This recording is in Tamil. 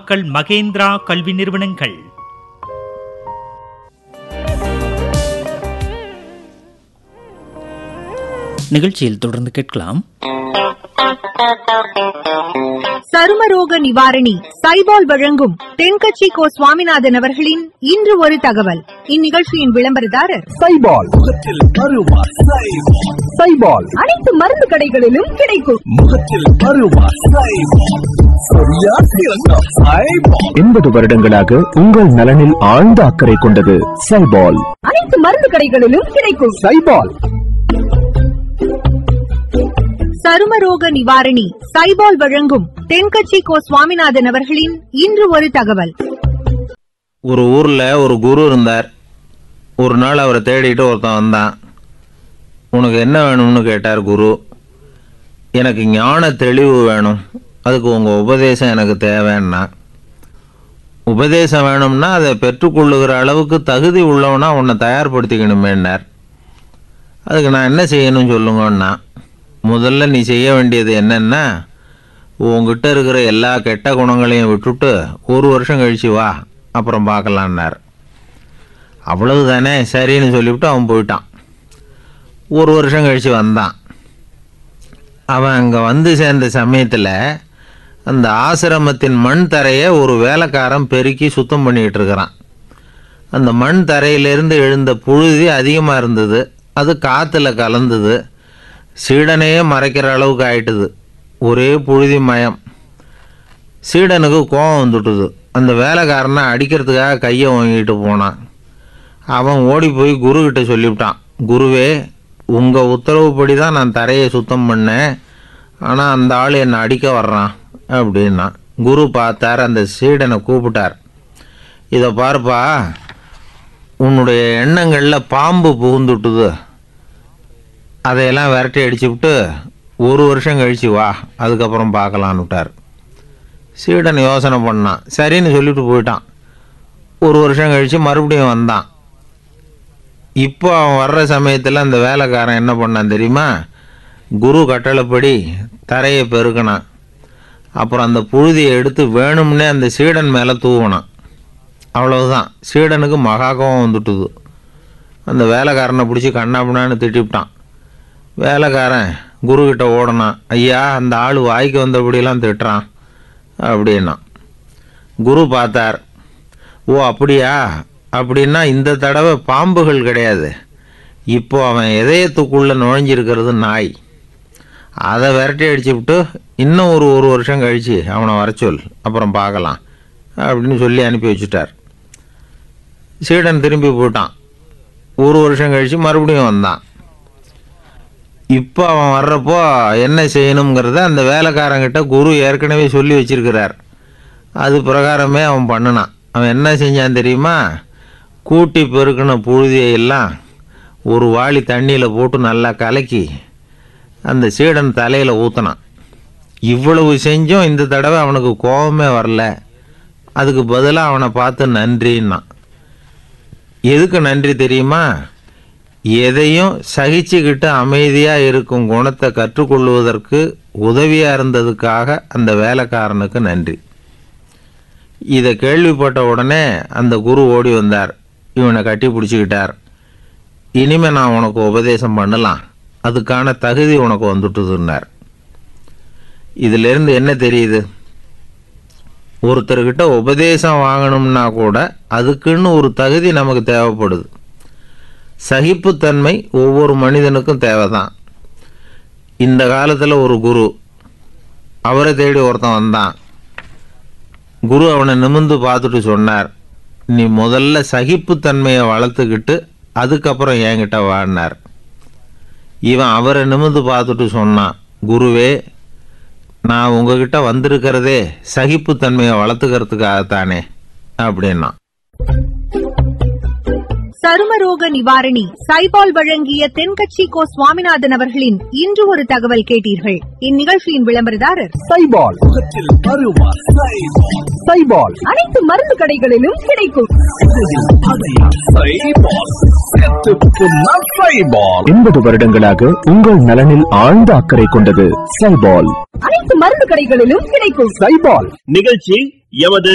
நாமக்கல் மகேந்திரா கல்வி நிறுவனங்கள் நிகழ்ச்சியில் தொடர்ந்து கேட்கலாம் சருமரோக நிவாரணி சைபால் வழங்கும் தென்கட்சி கோ சுவாமிநாதன் அவர்களின் இன்று ஒரு தகவல் இந்நிகழ்ச்சியின் விளம்பரதாரர் சைபால் முகத்தில் அருவா சைபால் சைபால் அனைத்து மருந்து கடைகளிலும் கிடைக்கும் முகத்தில் அருவா சைபால் சரியா சிறந்த சைபால் எண்பது வருடங்களாக உங்கள் நலனில் ஆழ்ந்த அக்கறை கொண்டது சைபால் அனைத்து மருந்து கடைகளிலும் கிடைக்கும் சைபால் சருமரோக நிவாரணி சைபால் வழங்கும் தென்கட்சி கோ சுவாமிநாதன் அவர்களின் இன்று ஒரு தகவல் ஒரு ஊரில் ஒரு குரு இருந்தார் ஒரு நாள் அவரை தேடிட்டு ஒருத்தன் வந்தான் உனக்கு என்ன வேணும்னு கேட்டார் குரு எனக்கு ஞான தெளிவு வேணும் அதுக்கு உங்கள் உபதேசம் எனக்கு தேவைன்னா உபதேசம் வேணும்னா அதை பெற்றுக்கொள்ளுகிற அளவுக்கு தகுதி உள்ளவனா உன்னை தயார்படுத்திக்கணுமேன்னார் அதுக்கு நான் என்ன செய்யணும் சொல்லுங்கன்னா முதல்ல நீ செய்ய வேண்டியது என்னன்னா உங்ககிட்ட இருக்கிற எல்லா கெட்ட குணங்களையும் விட்டுட்டு ஒரு வருஷம் கழிச்சு வா அப்புறம் பார்க்கலான்னார் அவ்வளவு தானே சரின்னு சொல்லிவிட்டு அவன் போயிட்டான் ஒரு வருஷம் கழித்து வந்தான் அவன் அங்கே வந்து சேர்ந்த சமயத்தில் அந்த ஆசிரமத்தின் மண் தரையை ஒரு வேலைக்காரன் பெருக்கி சுத்தம் பண்ணிகிட்டு இருக்கிறான் அந்த மண் தரையிலிருந்து எழுந்த புழுதி அதிகமாக இருந்தது அது காற்றுல கலந்தது சீடனையே மறைக்கிற அளவுக்கு ஆயிட்டுது ஒரே புழுதி மயம் சீடனுக்கு கோபம் வந்துட்டுது அந்த வேலைக்காரனை அடிக்கிறதுக்காக கையை வாங்கிட்டு போனான் அவன் ஓடி போய் குருக்கிட்ட சொல்லிவிட்டான் குருவே உங்கள் உத்தரவுப்படி தான் நான் தரையை சுத்தம் பண்ணேன் ஆனால் அந்த ஆள் என்னை அடிக்க வர்றான் அப்படின்னா குரு பார்த்தார் அந்த சீடனை கூப்பிட்டார் இதை பாருப்பா உன்னுடைய எண்ணங்களில் பாம்பு புகுந்துட்டுது அதையெல்லாம் விரட்டி அடிச்சு விட்டு ஒரு வருஷம் கழிச்சு வா அதுக்கப்புறம் பார்க்கலான்னு விட்டார் சீடன் யோசனை பண்ணான் சரின்னு சொல்லிட்டு போயிட்டான் ஒரு வருஷம் கழித்து மறுபடியும் வந்தான் இப்போ அவன் வர்ற சமயத்தில் அந்த வேலைக்காரன் என்ன பண்ணான் தெரியுமா குரு கட்டளைப்படி தரையை பெருக்கினான் அப்புறம் அந்த புழுதியை எடுத்து வேணும்னே அந்த சீடன் மேலே தூவினான் அவ்வளவுதான் சீடனுக்கு மகா கோபம் வந்துட்டுது அந்த வேலைக்காரனை பிடிச்சி கண்ணாபின்னான்னு திட்டிவிட்டான் வேலைக்காரன் குருக்கிட்ட ஓடனான் ஐயா அந்த ஆள் வாய்க்கு வந்தபடியெல்லாம் திட்டுறான் அப்படின்னா குரு பார்த்தார் ஓ அப்படியா அப்படின்னா இந்த தடவை பாம்புகள் கிடையாது இப்போ அவன் இதயத்துக்குள்ளே நுழைஞ்சிருக்கிறது நாய் அதை விரட்டி அடிச்சு விட்டு இன்னும் ஒரு ஒரு வருஷம் கழித்து அவனை வர சொல் அப்புறம் பார்க்கலாம் அப்படின்னு சொல்லி அனுப்பி வச்சுட்டார் சீடன் திரும்பி போயிட்டான் ஒரு வருஷம் கழித்து மறுபடியும் வந்தான் இப்போ அவன் வர்றப்போ என்ன செய்யணுங்கிறத அந்த வேலைக்காரங்கிட்ட குரு ஏற்கனவே சொல்லி வச்சிருக்கிறார் அது பிரகாரமே அவன் பண்ணினான் அவன் என்ன செஞ்சான் தெரியுமா கூட்டி பெருக்கின புழுதியை எல்லாம் ஒரு வாளி தண்ணியில் போட்டு நல்லா கலக்கி அந்த சீடன் தலையில் ஊற்றினான் இவ்வளவு செஞ்சும் இந்த தடவை அவனுக்கு கோபமே வரல அதுக்கு பதிலாக அவனை பார்த்து நன்றின்னான் எதுக்கு நன்றி தெரியுமா எதையும் சகிச்சுக்கிட்டு அமைதியாக இருக்கும் குணத்தை கற்றுக்கொள்வதற்கு உதவியாக இருந்ததுக்காக அந்த வேலைக்காரனுக்கு நன்றி இதை கேள்விப்பட்ட உடனே அந்த குரு ஓடி வந்தார் இவனை கட்டி பிடிச்சிக்கிட்டார் இனிமே நான் உனக்கு உபதேசம் பண்ணலாம் அதுக்கான தகுதி உனக்கு வந்துட்டுதுன்னார் இதிலிருந்து என்ன தெரியுது ஒருத்தர்கிட்ட உபதேசம் வாங்கணும்னா கூட அதுக்குன்னு ஒரு தகுதி நமக்கு தேவைப்படுது சகிப்புத்தன்மை ஒவ்வொரு மனிதனுக்கும் தேவைதான் இந்த காலத்தில் ஒரு குரு அவரை தேடி ஒருத்தன் வந்தான் குரு அவனை நிமிந்து பார்த்துட்டு சொன்னார் நீ முதல்ல சகிப்புத்தன்மையை வளர்த்துக்கிட்டு அதுக்கப்புறம் என்கிட்ட வாடினார் இவன் அவரை நிமிந்து பார்த்துட்டு சொன்னான் குருவே நான் உங்ககிட்ட வந்திருக்கிறதே சகிப்புத்தன்மையை வளர்த்துக்கிறதுக்காகத்தானே அப்படின்னா சருமரோக நிவாரணி சைபால் வழங்கிய தென்கட்சி கோ சுவாமிநாதன் அவர்களின் இன்று ஒரு தகவல் கேட்டீர்கள் இந்நிகழ்ச்சியின் விளம்பரதாரர் சைபால் முகத்தில் அருவா சைபால் சைபால் அனைத்து மருந்து கடைகளிலும் கிடைக்கும் எண்பது வருடங்களாக உங்கள் நலனில் ஆழ்ந்த அக்கறை கொண்டது சைபால் அனைத்து மருந்து கடைகளிலும் கிடைக்கும் சைபால் நிகழ்ச்சி எமது